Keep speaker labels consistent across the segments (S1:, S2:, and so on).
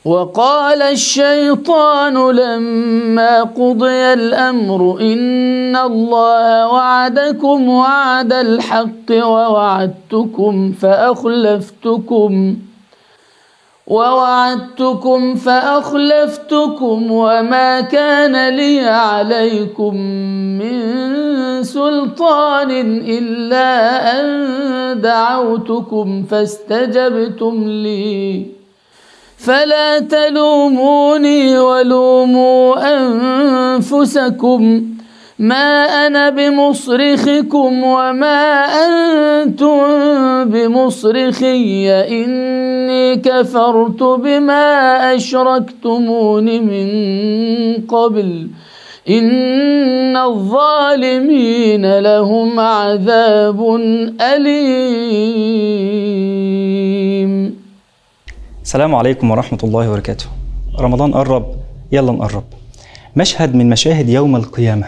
S1: وقال الشيطان لما قضي الامر ان الله وعدكم وعد الحق ووعدتكم فاخلفتكم ووعدتكم فاخلفتكم وما كان لي عليكم من سلطان الا ان دعوتكم فاستجبتم لي فلا تلوموني ولوموا انفسكم ما انا بمصرخكم وما انتم بمصرخي اني كفرت بما اشركتمون من قبل ان الظالمين لهم عذاب اليم
S2: السلام عليكم ورحمة الله وبركاته رمضان قرب يلا نقرب مشهد من مشاهد يوم القيامة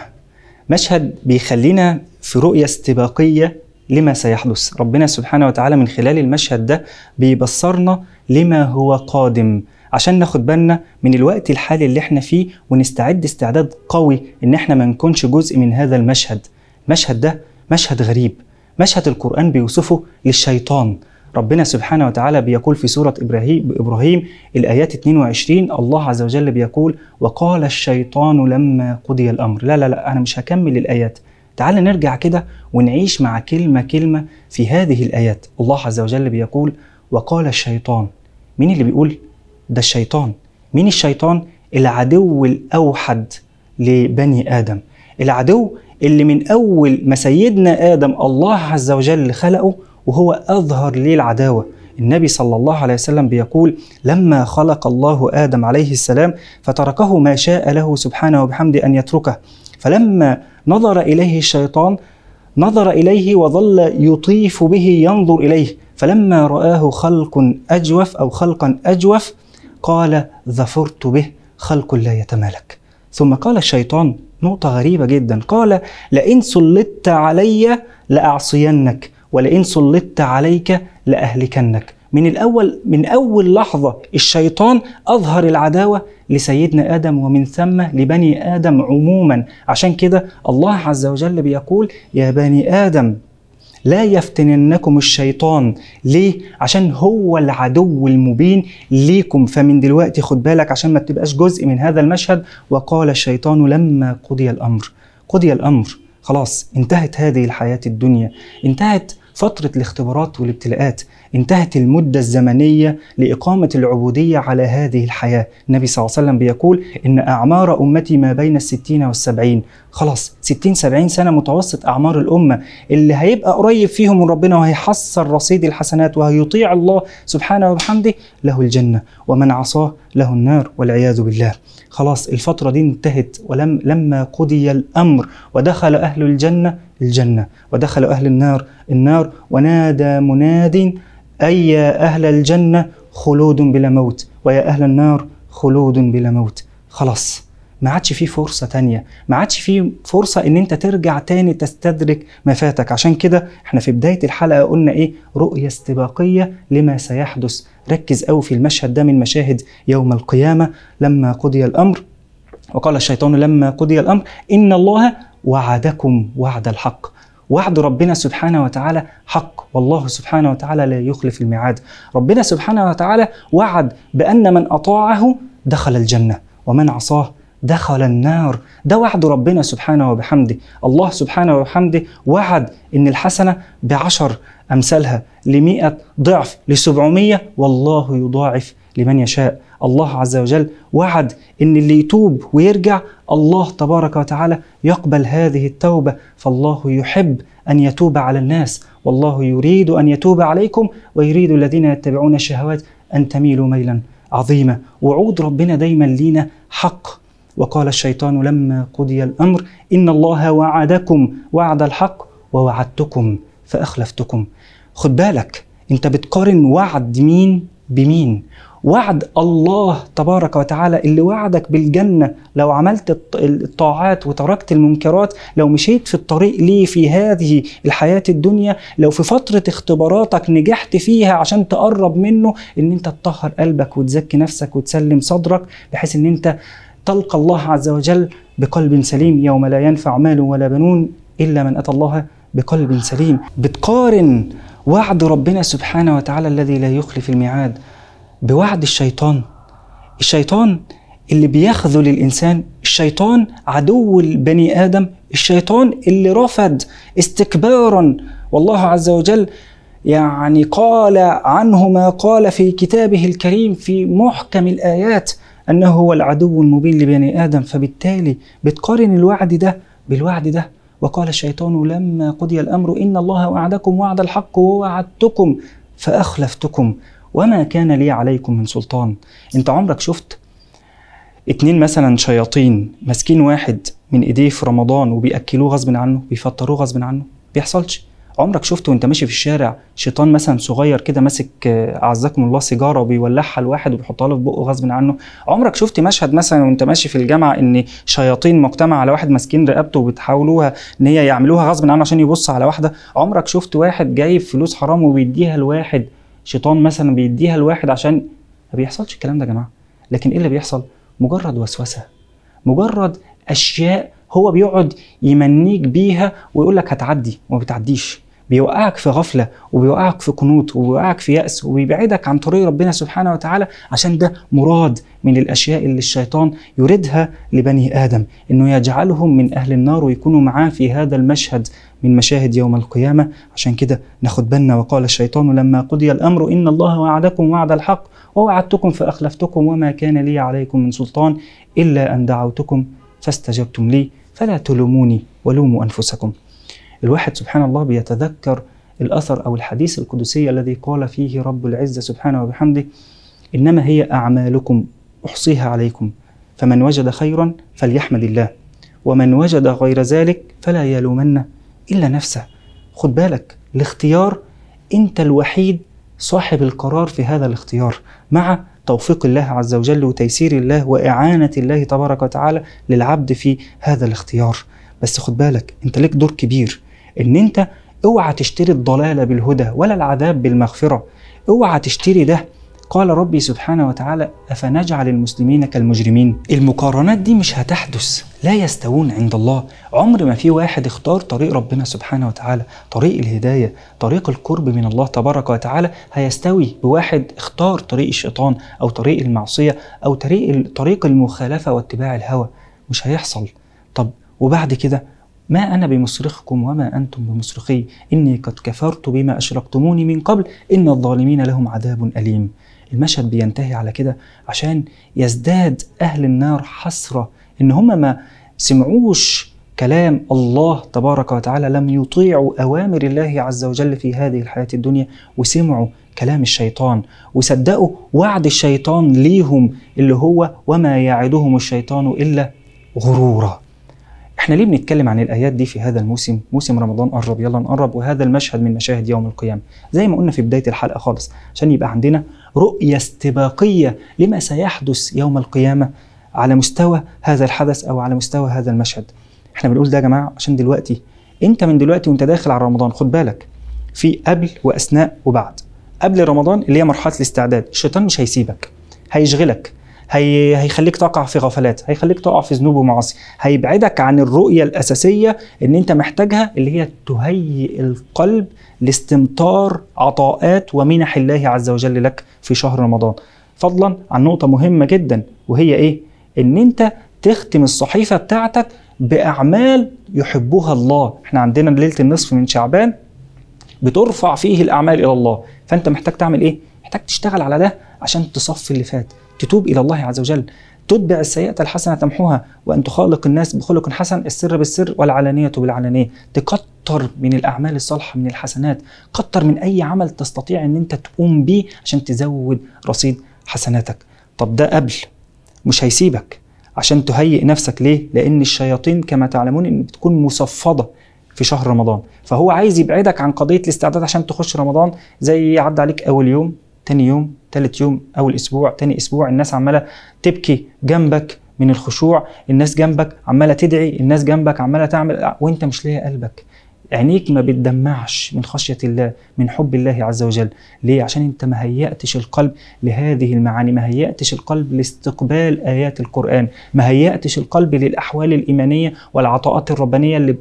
S2: مشهد بيخلينا في رؤية استباقية لما سيحدث ربنا سبحانه وتعالى من خلال المشهد ده بيبصرنا لما هو قادم عشان ناخد بالنا من الوقت الحالي اللي احنا فيه ونستعد استعداد قوي ان احنا ما نكونش جزء من هذا المشهد المشهد ده مشهد غريب مشهد القرآن بيوصفه للشيطان ربنا سبحانه وتعالى بيقول في سورة إبراهيم, إبراهيم الآيات 22 الله عز وجل بيقول وقال الشيطان لما قضي الأمر لا لا لا أنا مش هكمل الآيات تعال نرجع كده ونعيش مع كلمة كلمة في هذه الآيات الله عز وجل بيقول وقال الشيطان مين اللي بيقول ده الشيطان مين الشيطان العدو الأوحد لبني آدم العدو اللي من أول ما سيدنا آدم الله عز وجل خلقه وهو أظهر ليه العداوة النبي صلى الله عليه وسلم بيقول لما خلق الله آدم عليه السلام فتركه ما شاء له سبحانه وبحمده أن يتركه فلما نظر إليه الشيطان نظر إليه وظل يطيف به ينظر إليه فلما رآه خلق أجوف أو خلقا أجوف قال ظفرت به خلق لا يتمالك ثم قال الشيطان نقطة غريبة جدا قال لئن سلطت علي لأعصينك ولئن سلطت عليك لأهلكنك من الأول من أول لحظة الشيطان أظهر العداوة لسيدنا آدم ومن ثم لبني آدم عموما عشان كده الله عز وجل بيقول يا بني آدم لا يفتننكم الشيطان ليه؟ عشان هو العدو المبين ليكم فمن دلوقتي خد بالك عشان ما تبقاش جزء من هذا المشهد وقال الشيطان لما قضي الأمر قضي الأمر خلاص انتهت هذه الحياة الدنيا انتهت فترة الاختبارات والابتلاءات انتهت المدة الزمنية لإقامة العبودية على هذه الحياة النبي صلى الله عليه وسلم بيقول إن أعمار أمتي ما بين الستين والسبعين خلاص ستين سبعين سنة متوسط أعمار الأمة اللي هيبقى قريب فيهم من ربنا وهيحصل رصيد الحسنات وهيطيع الله سبحانه وبحمده له الجنة ومن عصاه له النار والعياذ بالله خلاص الفترة دي انتهت ولم لما قضي الأمر ودخل أهل الجنة الجنة ودخل أهل النار النار ونادى مناد أي يا أهل الجنة خلود بلا موت ويا أهل النار خلود بلا موت خلاص ما عادش فيه فرصة تانية ما عادش فيه فرصة ان انت ترجع تاني تستدرك ما فاتك عشان كده احنا في بداية الحلقة قلنا ايه رؤية استباقية لما سيحدث ركز قوي في المشهد ده من مشاهد يوم القيامة لما قضي الأمر وقال الشيطان لما قضي الأمر إن الله وعدكم وعد الحق وعد ربنا سبحانه وتعالى حق والله سبحانه وتعالى لا يخلف الميعاد ربنا سبحانه وتعالى وعد بأن من أطاعه دخل الجنة ومن عصاه دخل النار ده وعد ربنا سبحانه وبحمده الله سبحانه وبحمده وعد إن الحسنة بعشر أمثالها لمئة ضعف لسبعمية والله يضاعف لمن يشاء الله عز وجل وعد ان اللي يتوب ويرجع الله تبارك وتعالى يقبل هذه التوبه فالله يحب ان يتوب على الناس والله يريد ان يتوب عليكم ويريد الذين يتبعون الشهوات ان تميلوا ميلا عظيما وعود ربنا دايما لينا حق وقال الشيطان لما قضي الامر ان الله وعدكم وعد الحق ووعدتكم فاخلفتكم خد بالك انت بتقارن وعد مين بمين وعد الله تبارك وتعالى اللي وعدك بالجنة لو عملت الطاعات وتركت المنكرات لو مشيت في الطريق ليه في هذه الحياة الدنيا لو في فترة اختباراتك نجحت فيها عشان تقرب منه ان انت تطهر قلبك وتزكي نفسك وتسلم صدرك بحيث ان انت تلقى الله عز وجل بقلب سليم يوم لا ينفع مال ولا بنون إلا من أتى الله بقلب سليم بتقارن وعد ربنا سبحانه وتعالى الذي لا يخلف الميعاد بوعد الشيطان الشيطان اللي بيخذل الإنسان الشيطان عدو البني آدم الشيطان اللي رفض استكبارا والله عز وجل يعني قال عنه ما قال في كتابه الكريم في محكم الآيات أنه هو العدو المبين لبني آدم فبالتالي بتقارن الوعد ده بالوعد ده وقال الشيطان لما قضي الأمر إن الله وعدكم وعد الحق ووعدتكم فأخلفتكم وما كان لي عليكم من سلطان انت عمرك شفت اتنين مثلا شياطين ماسكين واحد من ايديه في رمضان وبياكلوه غصب عنه بيفطروه غصب عنه بيحصلش عمرك شفت وانت ماشي في الشارع شيطان مثلا صغير كده ماسك آه، اعزكم الله سيجاره وبيولعها لواحد وبيحطها له في بقه غصب عنه عمرك شفت مشهد مثلا وانت ماشي في الجامعه ان شياطين مجتمع على واحد ماسكين رقبته وبتحاولوها ان هي يعملوها غصب عنه عشان يبص على واحده عمرك شفت واحد جايب فلوس حرام وبيديها لواحد شيطان مثلا بيديها لواحد عشان ما بيحصلش الكلام ده يا جماعه لكن ايه اللي بيحصل مجرد وسوسه مجرد اشياء هو بيقعد يمنيك بيها ويقول لك هتعدي وما بتعديش بيوقعك في غفلة وبيوقعك في قنوط وبيوقعك في يأس وبيبعدك عن طريق ربنا سبحانه وتعالى عشان ده مراد من الأشياء اللي الشيطان يريدها لبني آدم إنه يجعلهم من أهل النار ويكونوا معاه في هذا المشهد من مشاهد يوم القيامة عشان كده ناخد بالنا وقال الشيطان لما قضي الأمر إن الله وعدكم وعد الحق ووعدتكم فأخلفتكم وما كان لي عليكم من سلطان إلا أن دعوتكم فاستجبتم لي فلا تلوموني ولوموا أنفسكم الواحد سبحان الله بيتذكر الأثر أو الحديث القدسي الذي قال فيه رب العزة سبحانه وبحمده إنما هي أعمالكم أحصيها عليكم فمن وجد خيرا فليحمد الله ومن وجد غير ذلك فلا يلومن إلا نفسه خد بالك الاختيار أنت الوحيد صاحب القرار في هذا الاختيار مع توفيق الله عز وجل وتيسير الله وإعانة الله تبارك وتعالى للعبد في هذا الاختيار بس خد بالك انت لك دور كبير ان انت اوعى تشتري الضلال بالهدى ولا العذاب بالمغفره اوعى تشتري ده قال ربي سبحانه وتعالى افنجعل المسلمين كالمجرمين المقارنات دي مش هتحدث لا يستوون عند الله عمر ما في واحد اختار طريق ربنا سبحانه وتعالى طريق الهدايه طريق القرب من الله تبارك وتعالى هيستوي بواحد اختار طريق الشيطان او طريق المعصيه او طريق طريق المخالفه واتباع الهوى مش هيحصل طب وبعد كده ما أنا بمصرخكم وما أنتم بمصرخي إني قد كفرت بما أشركتموني من قبل إن الظالمين لهم عذاب أليم المشهد بينتهي على كده عشان يزداد أهل النار حسرة إن هم ما سمعوش كلام الله تبارك وتعالى لم يطيعوا أوامر الله عز وجل في هذه الحياة الدنيا وسمعوا كلام الشيطان وصدقوا وعد الشيطان ليهم اللي هو وما يعدهم الشيطان إلا غرورا احنا ليه بنتكلم عن الايات دي في هذا الموسم موسم رمضان قرب يلا نقرب وهذا المشهد من مشاهد يوم القيامه زي ما قلنا في بدايه الحلقه خالص عشان يبقى عندنا رؤيه استباقيه لما سيحدث يوم القيامه على مستوى هذا الحدث او على مستوى هذا المشهد احنا بنقول ده يا جماعه عشان دلوقتي انت من دلوقتي وانت داخل على رمضان خد بالك في قبل واثناء وبعد قبل رمضان اللي هي مرحله الاستعداد الشيطان مش هيسيبك هيشغلك هي... هيخليك تقع في غفلات هيخليك تقع في ذنوب ومعاصي هيبعدك عن الرؤية الأساسية اللي أنت محتاجها اللي هي تهيئ القلب لاستمطار عطاءات ومنح الله عز وجل لك في شهر رمضان فضلا عن نقطة مهمة جدا وهي إيه؟ إن أنت تختم الصحيفة بتاعتك بأعمال يحبها الله احنا عندنا ليلة النصف من شعبان بترفع فيه الأعمال إلى الله فأنت محتاج تعمل إيه؟ محتاج تشتغل على ده عشان تصفي اللي فات تتوب الى الله عز وجل تتبع السيئة الحسنة تمحوها وأن تخالق الناس بخلق حسن السر بالسر والعلانية بالعلانية تكتر من الأعمال الصالحة من الحسنات كتر من أي عمل تستطيع أن أنت تقوم به عشان تزود رصيد حسناتك طب ده قبل مش هيسيبك عشان تهيئ نفسك ليه؟ لأن الشياطين كما تعلمون إن بتكون مصفدة في شهر رمضان فهو عايز يبعدك عن قضية الاستعداد عشان تخش رمضان زي يعدي عليك أول يوم تاني يوم تالت يوم اول اسبوع تاني اسبوع الناس عماله تبكي جنبك من الخشوع الناس جنبك عماله تدعي الناس جنبك عماله تعمل وانت مش لاقي قلبك عينيك ما بتدمعش من خشية الله من حب الله عز وجل ليه؟ عشان انت ما هيأتش القلب لهذه المعاني ما هيأتش القلب لاستقبال آيات القرآن ما هيأتش القلب للأحوال الإيمانية والعطاءات الربانية اللي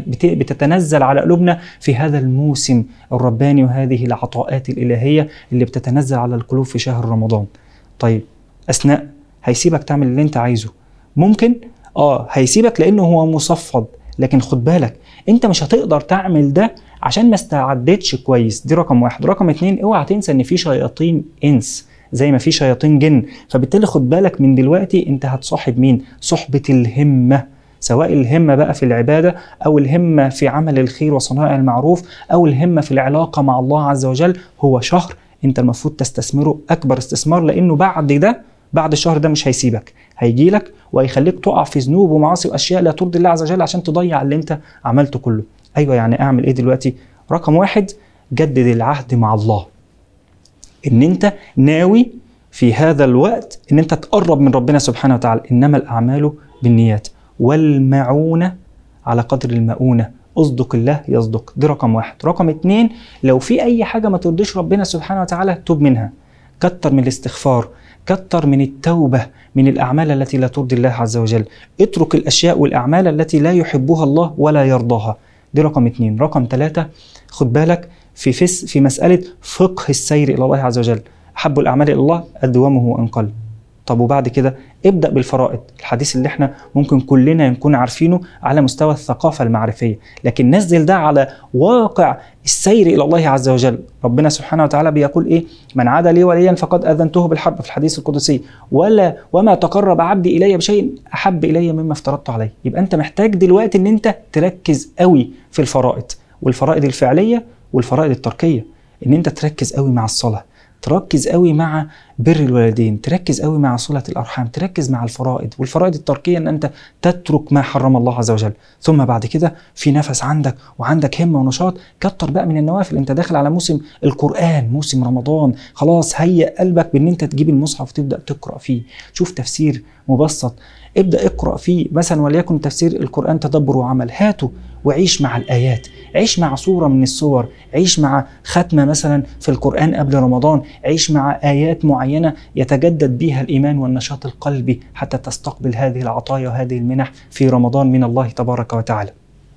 S2: بتتنزل على قلوبنا في هذا الموسم الرباني وهذه العطاءات الإلهية اللي بتتنزل على القلوب في شهر رمضان طيب أثناء هيسيبك تعمل اللي انت عايزه ممكن اه هيسيبك لانه هو مصفد لكن خد بالك انت مش هتقدر تعمل ده عشان ما استعدتش كويس دي رقم واحد رقم اتنين اوعى تنسى ان في شياطين انس زي ما في شياطين جن فبالتالي خد بالك من دلوقتي انت هتصاحب مين صحبة الهمة سواء الهمة بقى في العبادة أو الهمة في عمل الخير وصنائع المعروف أو الهمة في العلاقة مع الله عز وجل هو شهر أنت المفروض تستثمره أكبر استثمار لأنه بعد ده بعد الشهر ده مش هيسيبك هيجي لك وهيخليك تقع في ذنوب ومعاصي واشياء لا ترضي الله عز وجل عشان تضيع اللي انت عملته كله ايوه يعني اعمل ايه دلوقتي رقم واحد جدد العهد مع الله ان انت ناوي في هذا الوقت ان انت تقرب من ربنا سبحانه وتعالى انما الاعمال بالنيات والمعونه على قدر المؤونه اصدق الله يصدق دي رقم واحد رقم اتنين لو في اي حاجه ما ترضيش ربنا سبحانه وتعالى توب منها كتر من الاستغفار كتر من التوبه من الاعمال التي لا ترضي الله عز وجل اترك الاشياء والاعمال التي لا يحبها الله ولا يرضاها دي رقم اتنين رقم ثلاثة خد بالك في فس في مسألة فقه السير إلى الله عز وجل أحب الأعمال إلى الله أدومه وإن قل طب وبعد كده ابدا بالفرائض الحديث اللي احنا ممكن كلنا نكون عارفينه على مستوى الثقافه المعرفيه لكن نزل ده على واقع السير الى الله عز وجل ربنا سبحانه وتعالى بيقول ايه من عاد لي وليا فقد اذنته بالحرب في الحديث القدسي ولا وما تقرب عبدي الي بشيء احب الي مما افترضت عليه يبقى انت محتاج دلوقتي ان انت تركز قوي في الفرائض والفرائض الفعليه والفرائض التركيه ان انت تركز قوي مع الصلاه تركز قوي مع بر الوالدين تركز قوي مع صلة الأرحام تركز مع الفرائض والفرائض التركية أن أنت تترك ما حرم الله عز وجل ثم بعد كده في نفس عندك وعندك همة ونشاط كتر بقى من النوافل أنت داخل على موسم القرآن موسم رمضان خلاص هيئ قلبك بأن أنت تجيب المصحف وتبدأ تقرأ فيه شوف تفسير مبسط ابدأ اقرأ فيه مثلا وليكن تفسير القرآن تدبر وعمل هاته وعيش مع الآيات عيش مع صورة من الصور عيش مع ختمة مثلا في القرآن قبل رمضان عيش مع آيات معينة يتجدد بها الإيمان والنشاط القلبي حتى تستقبل هذه العطايا وهذه المنح في رمضان من الله تبارك وتعالى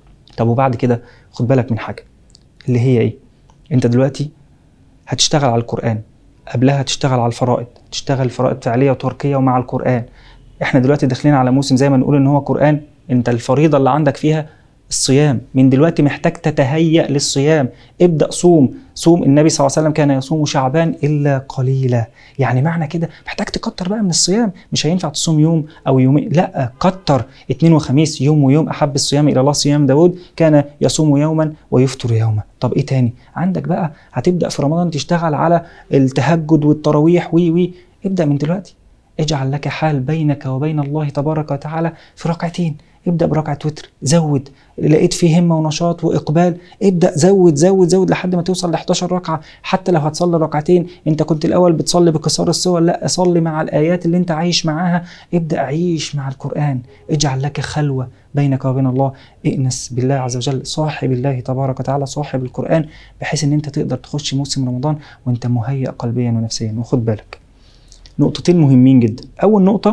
S2: طب وبعد كده خد بالك من حاجة اللي هي إيه أنت دلوقتي هتشتغل على القرآن قبلها تشتغل على الفرائض تشتغل فرائض فعلية وتركية ومع القرآن احنا دلوقتي داخلين على موسم زي ما نقول ان هو قرآن انت الفريضة اللي عندك فيها الصيام من دلوقتي محتاج تتهيأ للصيام ابدأ صوم صوم النبي صلى الله عليه وسلم كان يصوم شعبان إلا قليلا يعني معنى كده محتاج تكتر بقى من الصيام مش هينفع تصوم يوم أو يومين لا كتر اثنين وخميس يوم ويوم أحب الصيام إلى الله صيام داود كان يصوم يوما ويفطر يوما طب إيه تاني عندك بقى هتبدأ في رمضان تشتغل على التهجد والتراويح وي وي ابدأ من دلوقتي اجعل لك حال بينك وبين الله تبارك وتعالى في ركعتين ابدا بركعه وتر زود لقيت فيه همه ونشاط واقبال ابدا زود زود زود لحد ما توصل ل 11 ركعه حتى لو هتصلي ركعتين انت كنت الاول بتصلي بقصار الصور لا صلي مع الايات اللي انت عايش معاها ابدا عيش مع القران اجعل لك خلوه بينك وبين الله ائنس بالله عز وجل صاحب الله تبارك وتعالى صاحب القران بحيث ان انت تقدر تخش موسم رمضان وانت مهيئ قلبيا ونفسيا وخد بالك نقطتين مهمين جدا اول نقطه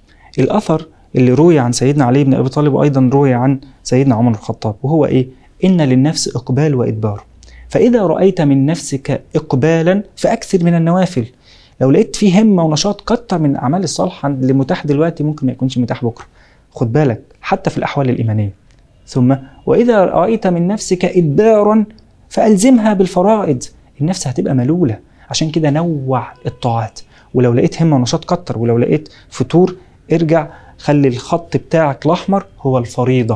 S2: الاثر اللي روي عن سيدنا علي بن ابي طالب وايضا روي عن سيدنا عمر الخطاب وهو ايه ان للنفس اقبال وادبار فاذا رايت من نفسك اقبالا فاكثر من النوافل لو لقيت فيه همه ونشاط كتر من الاعمال الصالحه اللي متاح دلوقتي ممكن ما يكونش متاح بكره خد بالك حتى في الاحوال الايمانيه ثم واذا رايت من نفسك ادبارا فالزمها بالفرائض النفس هتبقى ملوله عشان كده نوع الطاعات ولو لقيت همه ونشاط كتر ولو لقيت فتور ارجع خلي الخط بتاعك الاحمر هو الفريضه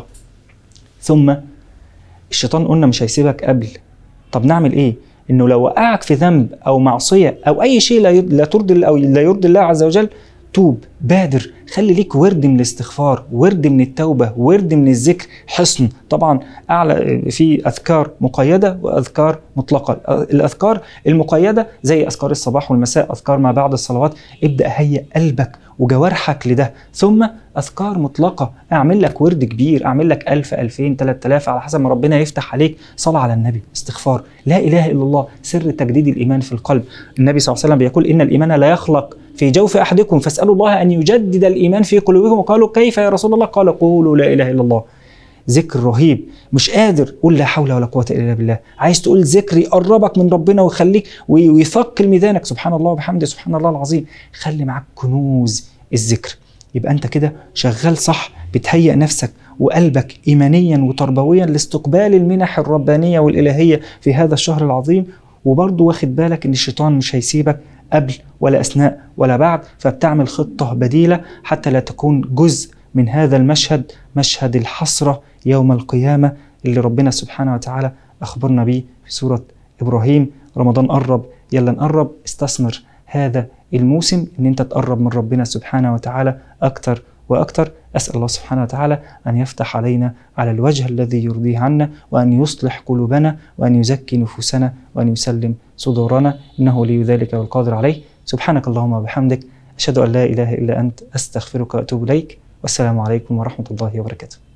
S2: ثم الشيطان قلنا مش هيسيبك قبل طب نعمل ايه انه لو وقعك في ذنب او معصيه او اي شيء لا ترضي او لا يرضي الله عز وجل توب بادر خلي ليك ورد من الاستغفار ورد من التوبة ورد من الذكر حصن طبعا أعلى في أذكار مقيدة وأذكار مطلقة الأذكار المقيدة زي أذكار الصباح والمساء أذكار ما بعد الصلوات ابدأ هيئ قلبك وجوارحك لده ثم أذكار مطلقة أعمل لك ورد كبير أعمل لك ألف ألفين تلات آلاف على حسب ما ربنا يفتح عليك صلاة على النبي استغفار لا إله إلا الله سر تجديد الإيمان في القلب النبي صلى الله عليه وسلم بيقول إن الإيمان لا يخلق في جوف أحدكم فاسألوا الله أن يجدد الإيمان في قلوبكم وقالوا كيف يا رسول الله قال قولوا لا إله إلا الله ذكر رهيب مش قادر قول لا حول ولا قوة إلا بالله عايز تقول ذكر يقربك من ربنا ويخليك ويثقل ميزانك سبحان الله وبحمده سبحان الله العظيم خلي معاك كنوز الذكر يبقى أنت كده شغال صح بتهيئ نفسك وقلبك إيمانيا وتربويا لاستقبال المنح الربانية والإلهية في هذا الشهر العظيم وبرضه واخد بالك إن الشيطان مش هيسيبك قبل ولا أثناء ولا بعد فبتعمل خطة بديلة حتى لا تكون جزء من هذا المشهد مشهد الحسرة يوم القيامة اللي ربنا سبحانه وتعالى أخبرنا به في سورة إبراهيم رمضان قرب يلا نقرب استثمر هذا الموسم ان انت تقرب من ربنا سبحانه وتعالى اكتر واكتر اسال الله سبحانه وتعالى ان يفتح علينا على الوجه الذي يرضيه عنا وان يصلح قلوبنا وان يزكي نفوسنا وان يسلم صدورنا انه لي ذلك والقادر عليه سبحانك اللهم وبحمدك اشهد ان لا اله الا انت استغفرك واتوب اليك والسلام عليكم ورحمه الله وبركاته